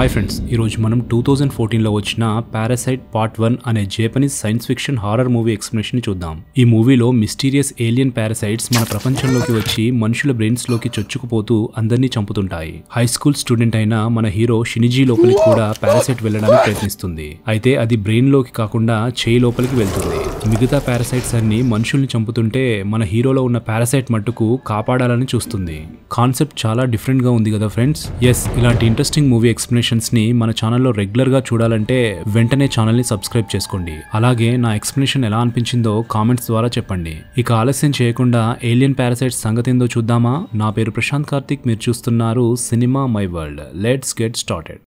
hi friends ఈరోజు మనం two thousand ఫోర్టీన్లో వచ్చిన పారాసైట్ పార్ట్ వన్ అనే Japanese science fiction horror movie explanation చూద్దాం ఈ మూవీలో మిస్టీరియస్ ఏలియన్ పారాసైట్స్ మన ప్రపంచంలోకి వచ్చి మనుషుల బ్రెయిన్స్ లోకి చొచ్చుకుపోతూ అందరినీ చంపుతుంటాయి హై స్కూల్ స్టూడెంట్ అయిన మన హీరో షినిజీ లోపలికి కూడా పారాసైట్ వెళ్ళడానికి ప్రయత్నిస్తుంది అయితే అది బ్రెయిన్ లోకి కాకుండా చేయి లోపలికి వెళ్తుంది మిగతా పారాసైట్స్ అన్ని మనుషుల్ని చంపుతుంటే మన హీరోలో ఉన్న పారాసైట్ మట్టుకు కాపాడాలని చూస్తుంది కాన్సెప్ట్ చాలా డిఫరెంట్ గా ఉంది కదా ఫ్రెండ్స్ ఎస్ ఇలాంటి ఇంట్రెస్టింగ్ మూవీ ఎక్స్ప్లెనేషన్స్ ని మన ఛానల్లో రెగ్యులర్ గా చూడాలంటే వెంటనే ఛానల్ ని సబ్స్క్రైబ్ చేసుకోండి అలాగే నా ఎక్స్ప్లెనేషన్ ఎలా అనిపించిందో కామెంట్స్ ద్వారా చెప్పండి ఇక ఆలస్యం చేయకుండా ఏలియన్ పారాసైట్స్ సంగతి ఏందో చూద్దామా నా పేరు ప్రశాంత్ కార్తిక్ మీరు చూస్తున్నారు cinema my world let's get started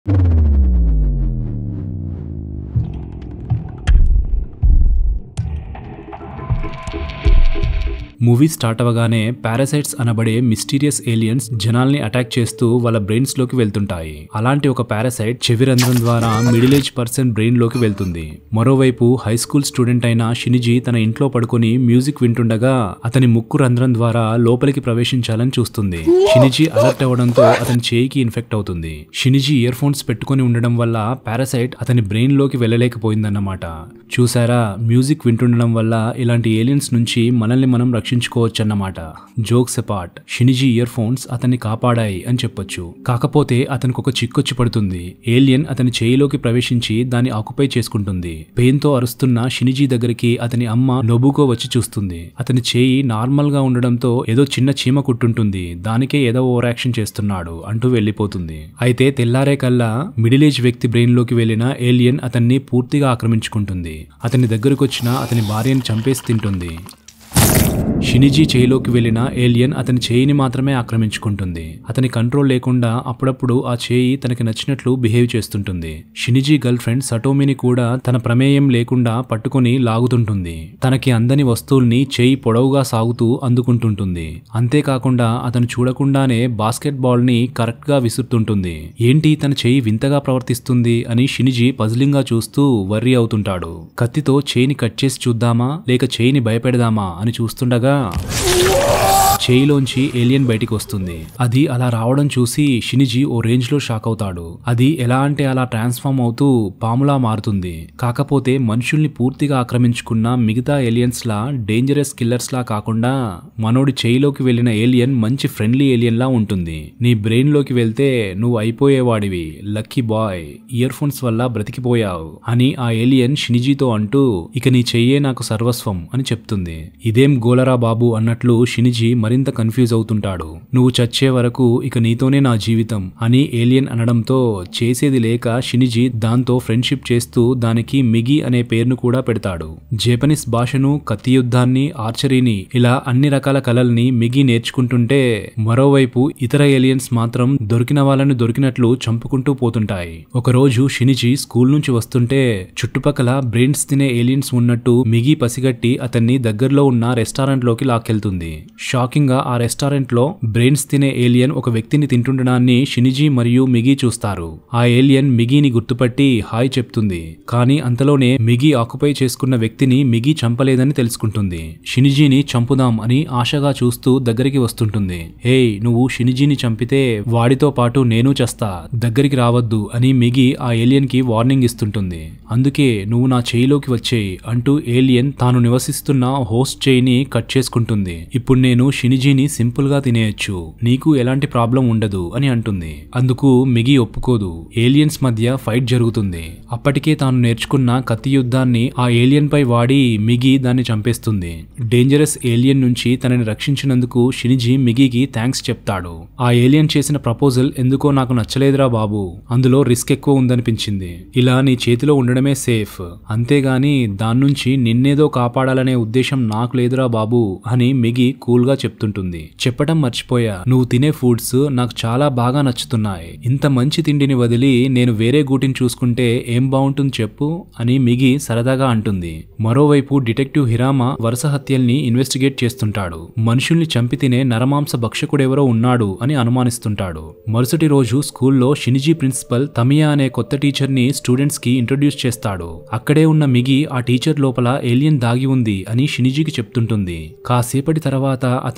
movie start అవ్వగానే పారాసైట్స్ అనబడే మిస్టీరియస్ ఏలియన్స్ జనాల్ని అటాక్ చేస్తూ వాళ్ళ బ్రెయిన్స్ లోకి వెళ్తుంటాయి అలాంటి ఒక పారాసైట్ చెవి రంధ్రం ద్వారా మిడిల్ ఏజ్ పర్సన్ బ్రెయిన్ లోకి వెళ్తుంది మరోవైపు హై స్కూల్ స్టూడెంట్ అయిన షినిజీ తన ఇంట్లో పడుకొని మ్యూజిక్ వింటుండగా అతని ముక్కు రంధ్రం ద్వారా లోపలికి ప్రవేశించాలని చూస్తుంది షినిజీ అలర్ట్ అవ్వడంతో అతని చేయికి ఇన్ఫెక్ట్ అవుతుంది షినిజీ ఇయర్ ఫోన్స్ పెట్టుకొని ఉండడం వల్ల పారాసైట్ అతని బ్రెయిన్ లోకి వెళ్ళలేకపోయిందన్నమాట చూసారా మ్యూజిక్ వింటుండడం వల్ల ఇలాంటి ఏలియన్స్ నుంచి మనల్ని మనం రక్షించుకోవచ్చన్నమాట jokes apart Shinichi earphones అతన్ని కాపాడాయి అని చెప్పొచ్చు కాకపోతే అతనికి ఒక చిక్కొచ్చి పడుతుంది ఏలియన్ అతని చేయిలోకి ప్రవేశించి దాన్ని ఆక్యుపై చేసుకుంటుంది పెయిన్ తో అరుస్తున్న షినిజీ దగ్గరికి అతని అమ్మ నొబుకో వచ్చి చూస్తుంది అతని చేయి నార్మల్ గా ఉండడంతో ఏదో చిన్న చీమ కుట్టుంటుంది దానికే ఏదో ఓవర్ యాక్షన్ చేస్తున్నాడు అంటూ వెళ్లిపోతుంది అయితే తెల్లారే కల్లా మిడిల్ ఏజ్ వ్యక్తి బ్రెయిన్ లోకి వెళ్లిన ఏలియన్ అతన్ని పూర్తిగా ఆక్రమించుకుంటుంది అతని దగ్గరకు వచ్చిన అతని భార్యను చంపేసి తింటుంది షినిజీ చేయిలోకి వెళ్లిన ఏలియన్ అతని చేయిని మాత్రమే ఆక్రమించుకుంటుంది అతని కంట్రోల్ లేకుండా అప్పుడప్పుడు ఆ చేయి తనకి నచ్చినట్లు బిహేవ్ చేస్తుంటుంది షినిజీ గర్ల్ ఫ్రెండ్ సటోమిని కూడా తన ప్రమేయం లేకుండా పట్టుకొని లాగుతుంటుంది తనకి అందని వస్తువుల్ని చేయి పొడవుగా సాగుతూ అందుకుంటుంటుంది అంతేకాకుండా అతను చూడకుండానే బాస్కెట్ బాల్ ని కరెక్ట్ గా విసురుతుంటుంది ఏంటి తన చేయి వింతగా ప్రవర్తిస్తుంది అని షినిజీ పజిలింగ్ గా చూస్తూ వర్రీ అవుతుంటాడు కత్తితో చేయిని కట్ చేసి చూద్దామా లేక చేయిని భయపెడదామా అని చూస్తుండగా చేయిలోంచి ఏలియన్ బయటికి వస్తుంది అది అలా రావడం చూసి షినిజీ ఓ రేంజ్ లో షాక్ అవుతాడు అది ఎలా అంటే అలా ట్రాన్స్ఫార్మ్ అవుతూ పాములా మారుతుంది కాకపోతే మనుషుల్ని పూర్తిగా ఆక్రమించుకున్న మిగతా ఏలియన్స్ లా డేంజరస్ కిల్లర్స్ లా కాకుండా మనోడి చేయిలోకి వెళ్లిన ఏలియన్ మంచి ఫ్రెండ్లీ ఏలియన్ లా ఉంటుంది నీ బ్రెయిన్ లోకి వెళ్తే నువ్వు అయిపోయేవాడివి లక్కీ బాయ్ ఇయర్ ఫోన్స్ వల్ల బ్రతికిపోయావు అని ఆ ఏలియన్ షినిజీతో అంటూ ఇక నీ చెయ్యే నాకు సర్వస్వం అని చెప్తుంది ఇదేం గోలరా బాబు అన్నట్లు షినిజీ మరింత కన్ఫ్యూజ్ అవుతుంటాడు నువ్వు చచ్చే వరకు ఇక నీతోనే నా జీవితం అని ఏలియన్ అనడంతో చేసేది లేక షినిజీ దాంతో ఫ్రెండ్షిప్ చేస్తూ దానికి మిగి అనే పేరును కూడా పెడతాడు జపనీస్ భాషను కత్తి యుద్ధాన్ని ఆర్చరీని ఇలా అన్ని రకాల కళల్ని మిగి నేర్చుకుంటుంటే మరోవైపు ఇతర ఏలియన్స్ మాత్రం దొరికిన వాళ్ళని దొరికినట్లు చంపుకుంటూ పోతుంటాయి ఒకరోజు షినిజీ స్కూల్ నుంచి వస్తుంటే చుట్టుపక్కల బ్రెయిన్స్ తినే ఏలియన్స్ ఉన్నట్టు మిగి పసిగట్టి అతన్ని దగ్గరలో ఉన్న రెస్టారెంట్ లోకి లాక్కెళ్తుంది షాకింగ్ గా ఆ రెస్టారెంట్ లో బ్రెయిన్స్ తినే ఏలియన్ ఒక వ్యక్తిని తింటుండడాన్ని షినిజీ మరియు మిగి చూస్తారు ఆ ఏలియన్ మిగిని గుర్తుపట్టి హాయ్ చెప్తుంది కానీ అంతలోనే మిగి ఆక్యుపై చేసుకున్న వ్యక్తిని మిగి చంపలేదని తెలుసుకుంటుంది షినిజీని చంపుదాం అని ఆశగా చూస్తూ దగ్గరికి వస్తుంటుంది ఏయ్ నువ్వు షినిజీని చంపితే వాడితో పాటు నేను చేస్తా దగ్గరికి రావద్దు అని మిగి ఆ ఏలియన్ కి వార్నింగ్ ఇస్తుంటుంది అందుకే నువ్వు నా చేయిలోకి వచ్చేయి అంటూ ఏలియన్ తాను నివసిస్తున్న హోస్ట్ చేయిని కట్ చేసుకుంటుంది ఇప్పుడు నేను షినిజీని సింపుల్ గా తినేయచ్చు నీకు ఎలాంటి ప్రాబ్లం ఉండదు అని అంటుంది అందుకు మిగి ఒప్పుకోదు ఏలియన్స్ మధ్య ఫైట్ జరుగుతుంది అప్పటికే తాను నేర్చుకున్న కత్తి యుద్ధాన్ని ఆ ఏలియన్ పై వాడి మిగి దాన్ని చంపేస్తుంది డేంజరస్ ఏలియన్ నుంచి తనని రక్షించినందుకు షినిజీ మిగికి థ్యాంక్స్ చెప్తాడు ఆ ఏలియన్ చేసిన ప్రపోజల్ ఎందుకో నాకు నచ్చలేదురా బాబు అందులో రిస్క్ ఎక్కువ ఉందనిపించింది ఇలా నీ చేతిలో ఉండడమే సేఫ్ అంతేగాని దాని నుంచి నిన్నేదో కాపాడాలనే ఉద్దేశం నాకు లేదురా బాబు అని మిగి కూల్ గా చెప్తుంటుంది చెప్పటం మర్చిపోయా నువ్వు తినే ఫుడ్స్ నాకు చాలా బాగా నచ్చుతున్నాయి ఇంత మంచి తిండిని వదిలి నేను వేరే గూటిని చూసుకుంటే ఏం బాగుంటుంది చెప్పు అని మిగి సరదాగా అంటుంది మరోవైపు డిటెక్టివ్ హిరామా వరుస హత్యల్ని ఇన్వెస్టిగేట్ చేస్తుంటాడు మనుషుల్ని చంపి తినే నరమాంస భక్షకుడెవరో ఉన్నాడు అని అనుమానిస్తుంటాడు మరుసటి రోజు స్కూల్లో షినిజీ ప్రిన్సిపల్ తమియా అనే కొత్త టీచర్ ని స్టూడెంట్స్ కి ఇంట్రడ్యూస్ చేస్తాడు అక్కడే ఉన్న మిగి ఆ టీచర్ లోపల ఏలియన్ దాగి ఉంది అని షినిజీకి చెప్తుంటుంది కాసేపటి తర్వాత అతను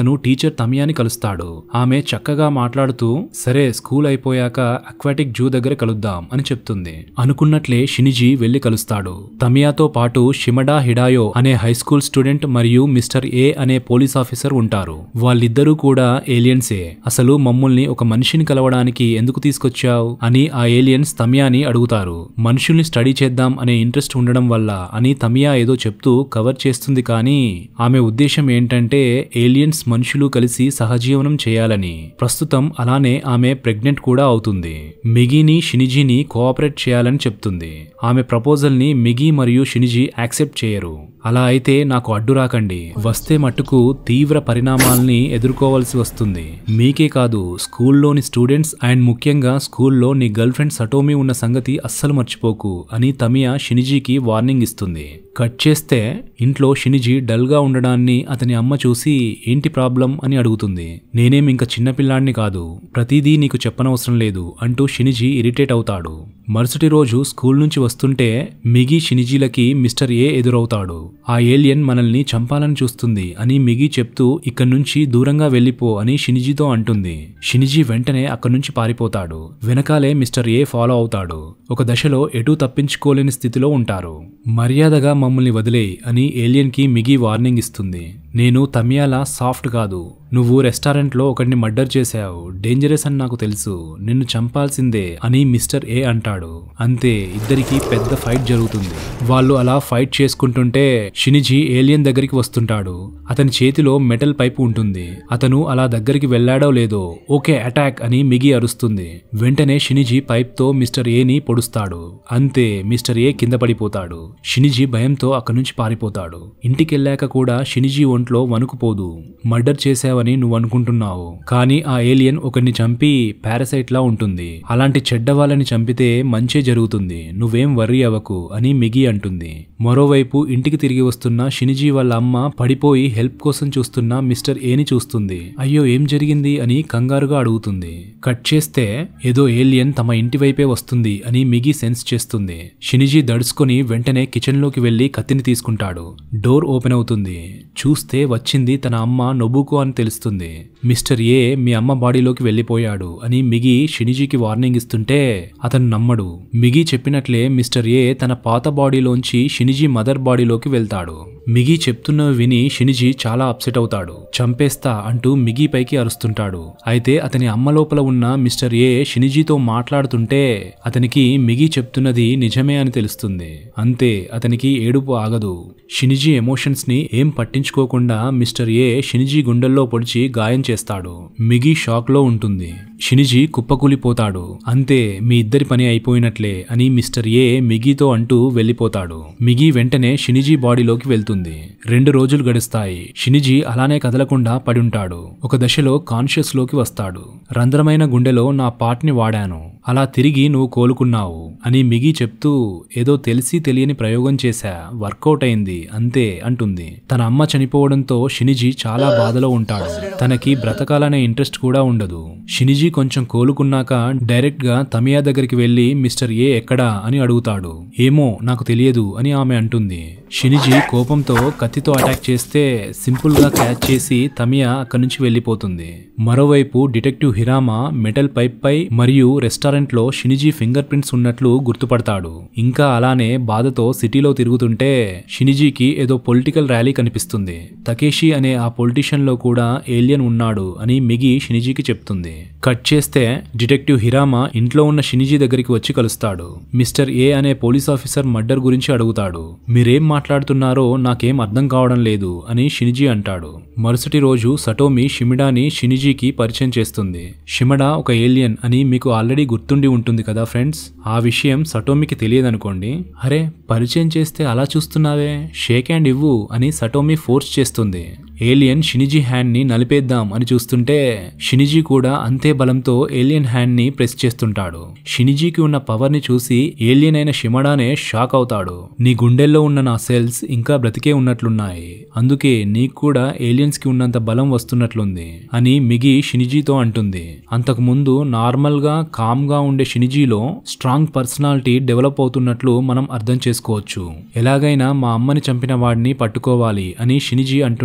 అతను టీచర్ తమియాని కలుస్తాడు ఆమె చక్కగా మాట్లాడుతూ సరే స్కూల్ అయిపోయాక అక్వాటిక్ జూ దగ్గర కలుద్దాం అని చెప్తుంది అనుకున్నట్లే షినిజీ వెళ్లి కలుస్తాడు తమియాతో పాటు షిమడా హిడాయో అనే హై స్కూల్ స్టూడెంట్ మరియు మిస్టర్ ఏ అనే పోలీస్ ఆఫీసర్ ఉంటారు వాళ్ళిద్దరూ కూడా ఏలియన్సే అసలు మమ్మల్ని ఒక మనిషిని కలవడానికి ఎందుకు తీసుకొచ్చావు అని ఆ ఏలియన్స్ తమియాని అడుగుతారు మనుషుల్ని స్టడీ చేద్దాం అనే ఇంట్రెస్ట్ ఉండడం వల్ల అని తమియా ఏదో చెప్తూ కవర్ చేస్తుంది కానీ ఆమె ఉద్దేశం ఏంటంటే ఏలియన్స్ మనుషులు కలిసి సహజీవనం చేయాలని ప్రస్తుతం అలానే ఆమె ప్రెగ్నెంట్ కూడా అవుతుంది మిగిని షినిజీని కోఆపరేట్ చేయాలని చెప్తుంది ఆమె ప్రపోజల్ ని మిగి మరియు షినిజీ యాక్సెప్ట్ చేయరు అలా అయితే నాకు అడ్డు రాకండి వస్తే మట్టుకు తీవ్ర పరిణామాల్ని ఎదుర్కోవాల్సి వస్తుంది మీకే కాదు స్కూల్లోని స్టూడెంట్స్ అండ్ ముఖ్యంగా స్కూల్లో నీ గర్ల్ ఫ్రెండ్ సటోమి ఉన్న సంగతి అస్సలు మర్చిపోకు అని తమియా షినిజీకి వార్నింగ్ ఇస్తుంది కట్ చేస్తే ఇంట్లో షినిజీ డల్ గా ఉండడాన్ని అతని అమ్మ చూసి ఏంటి ప్రాబ్లం అని అడుగుతుంది నేనేం ఇంకా చిన్నపిల్లాడిని కాదు ప్రతిదీ నీకు చెప్పనవసరం లేదు అంటూ షినిజీ ఇరిటేట్ అవుతాడు మరుసటి రోజు స్కూల్ నుంచి వస్తుంటే మిగి షినిజీలకి మిస్టర్ ఏ ఎదురవుతాడు ఆ ఏలియన్ మనల్ని చంపాలని చూస్తుంది అని మిగి చెప్తూ ఇక్కడి నుంచి దూరంగా వెళ్ళిపో అని షినిజీతో అంటుంది షినిజీ వెంటనే అక్కడి నుంచి పారిపోతాడు వెనకాలే మిస్టర్ ఏ ఫాలో అవుతాడు ఒక దశలో ఎటూ తప్పించుకోలేని స్థితిలో ఉంటారు మర్యాదగా మమ్మల్ని వదిలేయ్ అని ఏలియన్ కి మిగి వార్నింగ్ ఇస్తుంది నేను తమియాలా సాఫ్ట్ కాదు నువ్వు రెస్టారెంట్లో ఒకడిని మర్డర్ చేశావు డేంజరస్ అని నాకు తెలుసు నిన్ను చంపాల్సిందే అని మిస్టర్ ఏ అంటాడు అంతే ఇద్దరికి పెద్ద ఫైట్ జరుగుతుంది వాళ్ళు అలా ఫైట్ చేసుకుంటుంటే షినిజీ ఏలియన్ దగ్గరికి వస్తుంటాడు అతని చేతిలో మెటల్ పైపు ఉంటుంది అతను అలా దగ్గరికి వెళ్ళాడో లేదో ఓకే అటాక్ అని మిగి అరుస్తుంది వెంటనే షినిజీ పైప్ తో మిస్టర్ ఏని పొడుస్తాడు అంతే మిస్టర్ ఏ కింద పడిపోతాడు షినిజీ భయంతో అక్కడి నుంచి పారిపోతాడు ఇంటికెళ్ళాక కూడా షినిజీ ఒంట్లో వణుకుపోదు మర్డర్ చేశావని నువ్వు అనుకుంటున్నావు కానీ ఆ ఏలియన్ ఒకరిని చంపి పారాసైట్ లా ఉంటుంది అలాంటి చెడ్డ వాళ్ళని చంపితే మంచే జరుగుతుంది నువ్వేం వర్రీ అవ్వకు అని మిగి అంటుంది మరోవైపు ఇంటికి తిరిగి వస్తున్న షినిజీ వాళ్ళ అమ్మ పడిపోయి హెల్ప్ కోసం చూస్తున్న మిస్టర్ ఏని చూస్తుంది అయ్యో ఏం జరిగింది అని కంగారుగా అడుగుతుంది కట్ చేస్తే ఏదో ఏలియన్ తమ ఇంటి వైపే వస్తుంది అని మిగి సెన్స్ చేస్తుంది షినిజీ దడుచుకొని వెంటనే కిచెన్ లోకి వెళ్లి కత్తిని తీసుకుంటాడు డోర్ ఓపెన్ అవుతుంది చూస్తే వచ్చింది తన అమ్మ నొబుకో అని తెలుస్తుంది మిస్టర్ ఏ మీ అమ్మ బాడీలోకి వెళ్లిపోయాడు అని మిగి షినిజీకి వార్నింగ్ ఇస్తుంటే అతను నమ్మడు మిగి చెప్పినట్లే మిస్టర్ ఏ తన పాత బాడీలోంచి షినిజీ మదర్ బాడీలోకి వెళ్తాడు మిగి చెప్తున్నవి విని షినిజీ చాలా అప్సెట్ అవుతాడు చంపేస్తా అంటూ మిగి పైకి అరుస్తుంటాడు అయితే అతని అమ్మ లోపల ఉన్న మిస్టర్ ఏ షినిజీతో మాట్లాడుతుంటే అతనికి మిగి చెప్తున్నది నిజమే అని తెలుస్తుంది అంతే అతనికి ఏడుపు ఆగదు షినిజీ ఎమోషన్స్ ని ఏం పట్టించుకోకుండా మిస్టర్ ఏ షినిజీ గుండెల్లో పొడిచి గాయం చేస్తాడు మిగి షాక్ లో ఉంటుంది షినిజీ కుప్పకూలిపోతాడు అంతే మీ ఇద్దరి పని అయిపోయినట్లే అని మిస్టర్ ఏ మిగితో అంటూ వెళ్ళిపోతాడు మిగి వెంటనే షినిజీ బాడీలోకి వెళ్తుంది రెండు రోజులు గడుస్తాయి షినిజీ అలానే కదలకుండా పడుంటాడు ఒక దశలో కాన్షియస్ లోకి వస్తాడు రంధ్రమైన గుండెలో నా పార్ట్ని వాడాను అలా తిరిగి నువ్వు కోలుకున్నావు అని మిగి చెప్తూ ఏదో తెలిసి తెలియని ప్రయోగం చేశా వర్కౌట్ అయింది అంతే అంటుంది తన అమ్మ చనిపోవడంతో షినిజీ చాలా బాధలో ఉంటాడు తనకి బ్రతకాలనే ఇంట్రెస్ట్ కూడా ఉండదు షినిజీ కొంచెం కోలుకున్నాక డైరెక్ట్ గా తమియా దగ్గరికి వెళ్లి మిస్టర్ ఏ ఎక్కడా అని అడుగుతాడు ఏమో నాకు తెలియదు అని ఆమె అంటుంది షినిజీ కోపంతో కత్తితో అటాక్ చేస్తే సింపుల్ గా క్యాచ్ చేసి తమియా అక్కడి నుంచి వెళ్లిపోతుంది మరోవైపు డిటెక్టివ్ హిరామా మెటల్ పైప్ పై మరియు రెస్టారెంట్ లో షినిజీ ఫింగర్ ప్రింట్స్ ఉన్నట్లు గుర్తుపడతాడు ఇంకా అలానే బాధతో సిటీలో తిరుగుతుంటే షినిజీకి ఏదో పొలిటికల్ ర్యాలీ కనిపిస్తుంది తకేషి అనే ఆ పొలిటీషియన్ లో కూడా ఏలియన్ ఉన్నాడు అని మిగి షినిజీకి చెప్తుంది కట్ చేస్తే డిటెక్టివ్ హిరామా ఇంట్లో ఉన్న షినిజీ దగ్గరికి వచ్చి కలుస్తాడు మిస్టర్ ఏ అనే పోలీస్ ఆఫీసర్ మర్డర్ గురించి అడుగుతాడు మీరేం మాట్లాడుతున్నారో నాకేం అర్థం కావడం లేదు అని షినిజీ అంటాడు మరుసటి రోజు సటోమి షిమిడాని షినిజీకి పరిచయం చేస్తుంది షిమడా ఒక ఏలియన్ అని మీకు ఆల్రెడీ గుర్తుండి ఉంటుంది కదా ఫ్రెండ్స్ ఆ విషయం సటోమికి తెలియదనుకోండి అరే పరిచయం చేస్తే అలా చూస్తున్నావే షేక్ హ్యాండ్ ఇవ్వు అని సటోమి ఫోర్స్ చేస్తుంది ఏలియన్ షినిజీ హ్యాండ్ ని నలిపేద్దాం అని చూస్తుంటే షినిజీ కూడా అంతే బలంతో ఏలియన్ హ్యాండ్ ని ప్రెస్ చేస్తుంటాడు షినిజీకి ఉన్న పవర్ ని చూసి ఏలియన్ అయిన షిమడానే షాక్ అవుతాడు నీ గుండెల్లో ఉన్న నా సెల్స్ ఇంకా బ్రతికే ఉన్నట్లున్నాయి అందుకే నీకు కూడా ఏలియన్స్ కి ఉన్నంత బలం వస్తున్నట్లుంది అని మిగి షినిజీతో అంటుంది అంతకు ముందు నార్మల్ గా కామ్ గా ఉండే షినిజీలో స్ట్రాంగ్ పర్సనాలిటీ డెవలప్ అవుతున్నట్లు మనం అర్థం చేసుకోవచ్చు ఎలాగైనా మా అమ్మని చంపిన వాడిని పట్టుకోవాలి అని షినిజీ అంటుంటే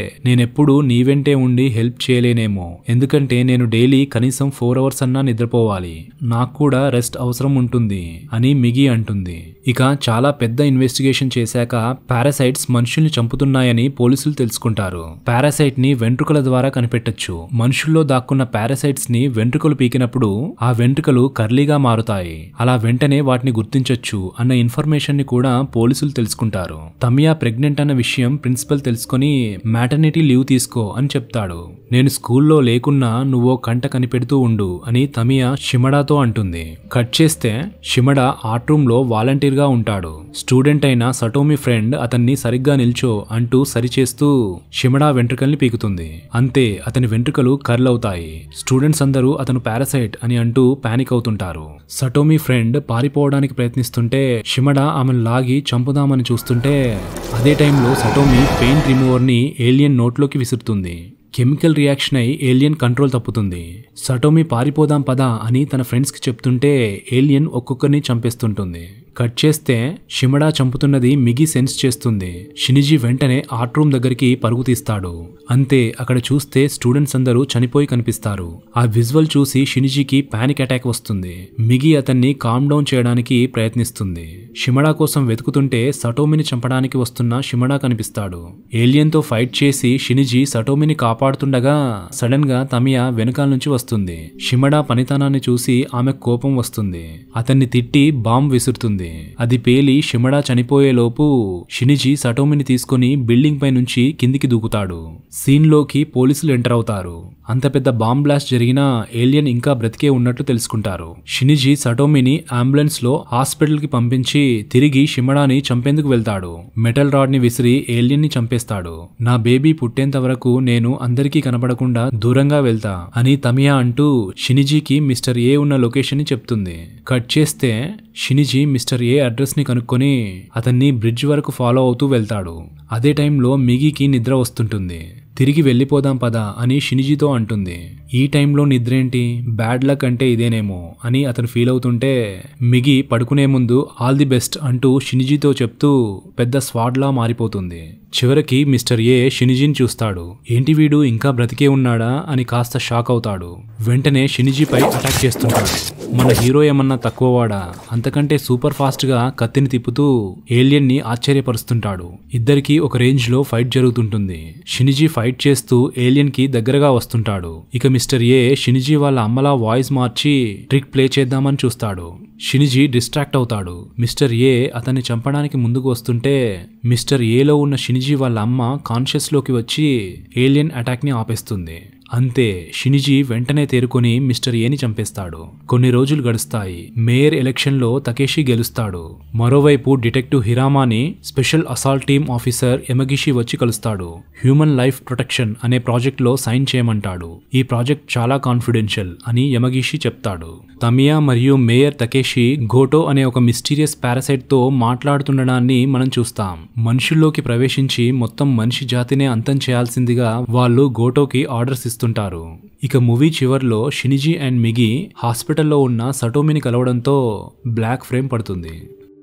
నేనెప్పుడు నీ వెంటే ఉండి హెల్ప్ చేయలేనేమో ఎందుకంటే నేను డైలీ కనీసం ఫోర్ అవర్స్ అన్నా నిద్రపోవాలి నాకు కూడా రెస్ట్ అవసరం ఉంటుంది అని మిగి అంటుంది ఇక చాలా పెద్ద ఇన్వెస్టిగేషన్ చేశాక పారాసైట్స్ మనుషుల్ని చంపుతున్నాయని పోలీసులు తెలుసుకుంటారు పారాసైట్ ని వెంట్రుకల ద్వారా కనిపెట్టొచ్చు మనుషుల్లో దాక్కున్న పారాసైట్స్ ని వెంట్రుకలు పీకినప్పుడు ఆ వెంట్రుకలు కర్లీగా మారుతాయి అలా వెంటనే వాటిని గుర్తించొచ్చు అన్న ఇన్ఫర్మేషన్ ని కూడా పోలీసులు తెలుసుకుంటారు తమియా ప్రెగ్నెంట్ అన్న విషయం ప్రిన్సిపల్ తెలుసుకొని మ్యాటర్నిటీ లీవ్ తీసుకో అని చెప్తాడు నేను స్కూల్లో లేకున్నా నువ్వో కంట కనిపెడుతూ ఉండు అని తమియా షిమడాతో అంటుంది కట్ చేస్తే షిమడా ఆర్ట్ రూమ్ లో వాలంటీర్ గా ఉంటాడు స్టూడెంట్ అయిన సటోమి ఫ్రెండ్ అతన్ని సరిగ్గా నిల్చో అంటూ సరిచేస్తూ షిమడా వెంట్రుకల్ని పీకుతుంది అంతే అతని వెంట్రుకలు కర్ల్ అవుతాయి స్టూడెంట్స్ అందరూ అతను పారాసైట్ అని అంటూ పానిక్ అవుతుంటారు సటోమి ఫ్రెండ్ పారిపోవడానికి ప్రయత్నిస్తుంటే షిమడా ఆమెను లాగి చంపుదామని చూస్తుంటే అదే టైంలో సటోమి పెయింట్ రిమూవర్ ని ఏలియన్ నోట్లోకి విసురుతుంది కెమికల్ రియాక్షన్ అయి ఏలియన్ కంట్రోల్ తప్పుతుంది సటోమి పారిపోదాం పదా అని తన ఫ్రెండ్స్కి చెప్తుంటే ఏలియన్ ఒక్కొక్కరిని చంపేస్తుంటుంది కట్ చేస్తే షిమడా చంపుతున్నది మిగి సెన్స్ చేస్తుంది షినిజీ వెంటనే ఆర్ట్ రూమ్ దగ్గరికి పరుగు తీస్తాడు అంతే అక్కడ చూస్తే స్టూడెంట్స్ అందరూ చనిపోయి కనిపిస్తారు ఆ విజువల్ చూసి షినిజీకి పానిక్ అటాక్ వస్తుంది మిగి అతన్ని కామ్ డౌన్ చేయడానికి ప్రయత్నిస్తుంది షిమడా కోసం వెతుకుతుంటే సటోమిని చంపడానికి వస్తున్న షిమడా కనిపిస్తాడు ఏలియన్తో ఫైట్ చేసి షినిజీ సటోమిని కాపాడుతుండగా సడన్ గా తమియా వెనకాల నుంచి వస్తుంది షిమడా పనితనాన్ని చూసి ఆమె కోపం వస్తుంది అతన్ని తిట్టి బాంబ్ విసురుతుంది అది పేలి షిమడా చనిపోయేలోపు షినిజీ సటోమిని తీసుకుని బిల్డింగ్ పై నుంచి కిందికి దూకుతాడు సీన్ లోకి పోలీసులు ఎంటర్ అవుతారు అంత పెద్ద బాంబ్ బ్లాస్ట్ జరిగినా ఏలియన్ ఇంకా బ్రతికే ఉన్నట్లు తెలుసుకుంటారు షినిజీ సటోమిని అంబులెన్స్ లో హాస్పిటల్ కి పంపించి తిరిగి షిమడాని చంపేందుకు వెళ్తాడు మెటల్ రాడ్ ని విసిరి ఏలియన్ ని చంపేస్తాడు నా బేబీ పుట్టేంత వరకు నేను అందరికీ కనబడకుండా దూరంగా వెళ్తా అని తమియా అంటూ షినిజీకి మిస్టర్ ఏ ఉన్న లొకేషన్ ని చెప్తుంది కట్ చేస్తే షినిజీ మిస్టర్ ఏ అడ్రస్ ని కనుక్కొని అతన్ని బ్రిడ్జ్ వరకు ఫాలో అవుతూ వెళ్తాడు అదే టైంలో మిగీకి నిద్ర వస్తుంటుంది తిరిగి వెళ్ళిపోదాం పదా అని షినిజీతో అంటుంది ఈ టైంలో నిద్రేంటి బ్యాడ్ లక్ అంటే ఇదేనేమో అని అతను ఫీల్ అవుతుంటే మిగి పడుకునే ముందు ఆల్ ది బెస్ట్ అంటూ షినిజీతో చెప్తూ పెద్ద స్వాడ్లా మారిపోతుంది చివరికి మిస్టర్ ఏ షినిజీని చూస్తాడు ఏంటి వీడు ఇంకా బ్రతికే ఉన్నాడా అని కాస్త షాక్ అవుతాడు వెంటనే షినిజీపై అటాక్ చేస్తుంటాడు మన హీరో ఏమన్నా తక్కువవాడా అంతకంటే సూపర్ ఫాస్ట్ గా కత్తిని తిప్పుతూ ఏలియన్ ని ఆశ్చర్యపరుస్తుంటాడు ఇద్దరికి ఒక రేంజ్ లో ఫైట్ జరుగుతుంటుంది షినిజీ ఫైట్ చేస్తూ ఏలియన్ కి దగ్గరగా వస్తుంటాడు ఇక మిస్టర్ ఏ షినిజీ వాళ్ళ అమ్మలా వాయిస్ మార్చి ట్రిక్ ప్లే చేద్దామని చూస్తాడు షినిజీ డిస్ట్రాక్ట్ అవుతాడు మిస్టర్ ఏ అతన్ని చంపడానికి ముందుకు వస్తుంటే మిస్టర్ ఏలో ఉన్న షినిజీ వాళ్ళ అమ్మ కాన్షియస్ లోకి వచ్చి ఏలియన్ అటాక్ ని ఆపేస్తుంది అంతే షినిజీ వెంటనే తేరుకొని మిస్టర్ ఏని చంపేస్తాడు కొన్ని రోజులు గడుస్తాయి మేయర్ ఎలక్షన్ లో తకేషి గెలుస్తాడు మరోవైపు డిటెక్టివ్ హిరామాని special assault team officer Yamagishi వచ్చి కలుస్తాడు హ్యూమన్ లైఫ్ ప్రొటెక్షన్ అనే ప్రాజెక్ట్ లో సైన్ చేయమంటాడు ఈ ప్రాజెక్ట్ చాలా కాన్ఫిడెన్షియల్ అని యమగిషి చెప్తాడు తమియా మరియు మేయర్ తకేషి గోటో అనే ఒక మిస్టీరియస్ పారాసైట్ తో మాట్లాడుతుండడాన్ని మనం చూస్తాం మనుషుల్లోకి ప్రవేశించి మొత్తం మనిషి జాతినే అంతం చేయాల్సిందిగా వాళ్ళు గోటోకి ఆర్డర్స్ ఇస్తుంటారు ఇక మూవీ చివర్లో షినిజీ అండ్ మిగి హాస్పిటల్లో ఉన్న సటోమిని కలవడంతో బ్లాక్ ఫ్రేమ్ పడుతుంది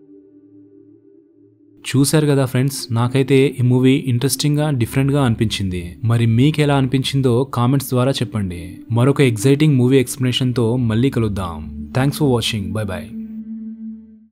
చూశారు కదా ఫ్రెండ్స్ నాకైతే ఈ మూవీ ఇంట్రెస్టింగ్గా డిఫరెంట్గా అనిపించింది మరి మీకు ఎలా అనిపించిందో కామెంట్స్ ద్వారా చెప్పండి మరొక ఎగ్జైటింగ్ మూవీ ఎక్స్ప్లెనేషన్తో మళ్ళీ కలుద్దాం thanks for watching bye bye